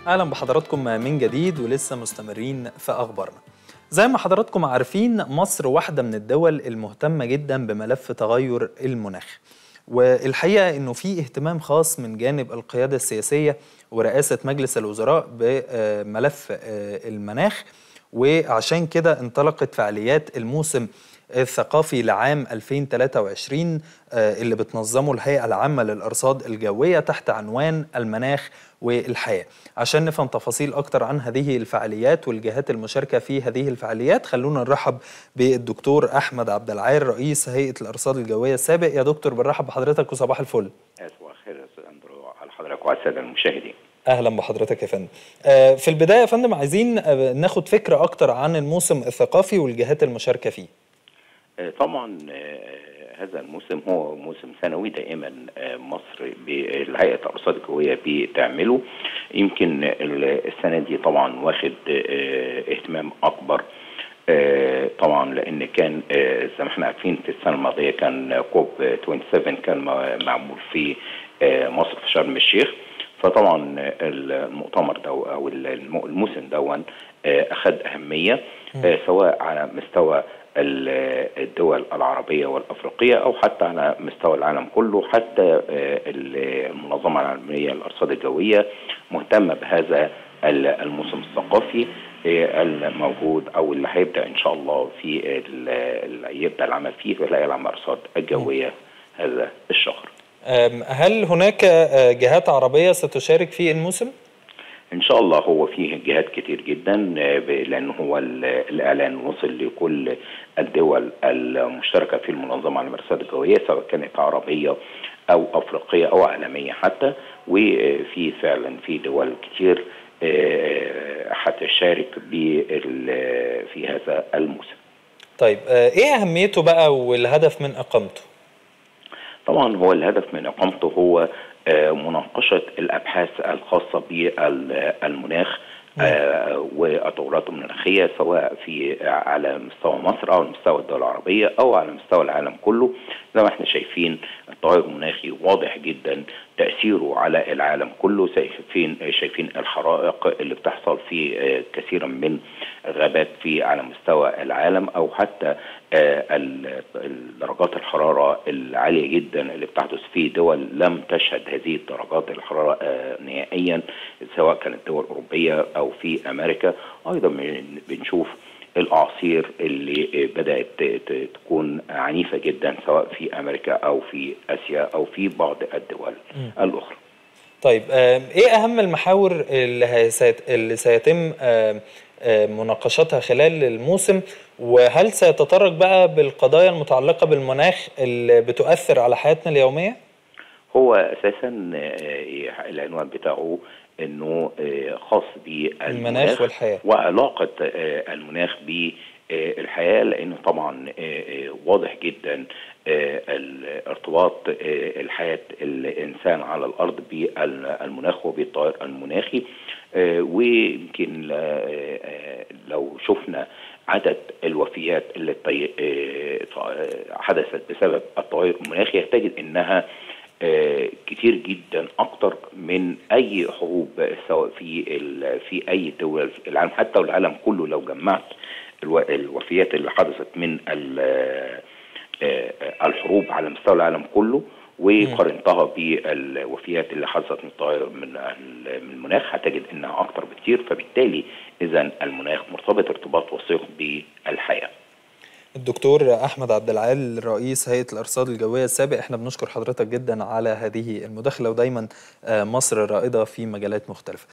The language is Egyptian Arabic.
اهلا بحضراتكم من جديد ولسه مستمرين في اخبارنا زي ما حضراتكم عارفين مصر واحده من الدول المهتمه جدا بملف تغير المناخ والحقيقه انه في اهتمام خاص من جانب القياده السياسيه ورئاسه مجلس الوزراء بملف المناخ وعشان كده انطلقت فعاليات الموسم الثقافي لعام 2023 اللي بتنظمه الهيئة العامة للأرصاد الجوية تحت عنوان المناخ والحياة عشان نفهم تفاصيل أكتر عن هذه الفعاليات والجهات المشاركة في هذه الفعاليات خلونا نرحب بالدكتور أحمد عبد العال رئيس هيئة الأرصاد الجوية السابق يا دكتور بنرحب بحضرتك وصباح الفل صباح الخير يا استاذ اندرو على حضرتك وعلى الساده المشاهدين اهلا بحضرتك يا فندم في البدايه يا فندم عايزين ناخد فكره اكتر عن الموسم الثقافي والجهات المشاركه فيه طبعا هذا الموسم هو موسم سنوي دائما مصر بالهيئه الارصاد الجويه بتعمله يمكن السنه دي طبعا واخد اهتمام اكبر طبعا لان كان زي ما احنا عارفين في السنه الماضيه كان كوب 27 كان معمول في مصر في شرم الشيخ فطبعا المؤتمر ده او الموسم دون اخذ اهميه سواء على مستوى الدول العربية والأفريقية أو حتى على مستوى العالم كله حتى المنظمة العالمية للأرصاد الجوية مهتمة بهذا الموسم الثقافي الموجود أو اللي هيبدأ إن شاء الله في يبدأ العمل فيه في الهيئة العامة للأرصاد الجوية هذا الشهر. هل هناك جهات عربية ستشارك في الموسم؟ ان شاء الله هو فيه جهات كتير جدا لان هو الاعلان وصل لكل الدول المشتركه في المنظمه على الارصاد الجويه سواء كانت عربيه او افريقيه او عالميه حتى وفي فعلا في دول كتير هتشارك في هذا الموسم. طيب ايه اهميته بقى والهدف من اقامته؟ طبعا هو الهدف من اقامته هو مناقشه الابحاث الخاصه بالمناخ والتغيرات المناخيه سواء في على مستوى مصر او على مستوى الدول العربيه او على مستوى العالم كله زي ما احنا شايفين التغير المناخي واضح جدا تاثيره على العالم كله شايفين شايفين الحرائق اللي بتحصل في كثيرا من غابات في على مستوى العالم او حتى درجات الحراره العاليه جدا اللي بتحدث في دول لم تشهد هذه درجات الحراره نهائيا سواء كانت دول اوروبيه او في امريكا ايضا بنشوف الاعاصير اللي بدات تكون عنيفه جدا سواء في امريكا او في اسيا او في بعض الدول م. الاخرى. طيب ايه اهم المحاور اللي, اللي سيتم مناقشتها خلال الموسم وهل سيتطرق بقى بالقضايا المتعلقه بالمناخ اللي بتؤثر على حياتنا اليوميه؟ هو اساسا العنوان بتاعه انه خاص بالمناخ والحياه وعلاقه المناخ بالحياه لانه طبعا واضح جدا ارتباط الحياه الانسان على الارض بالمناخ وبالتغير المناخي ويمكن لو شفنا عدد الوفيات اللي حدثت بسبب التغير المناخي هتجد انها كتير جدا اكتر من اي حروب سواء في في اي دول في العالم حتى والعالم كله لو جمعت الوفيات اللي حدثت من الحروب على مستوى العالم كله وقارنتها بالوفيات اللي حدثت من التغير من المناخ هتجد انها اكتر بكتير فبالتالي اذا المناخ مرتبط ارتباط وثيق بالحياه. الدكتور احمد عبد العال رئيس هيئه الارصاد الجويه السابق احنا بنشكر حضرتك جدا على هذه المداخله ودايما مصر رائده في مجالات مختلفه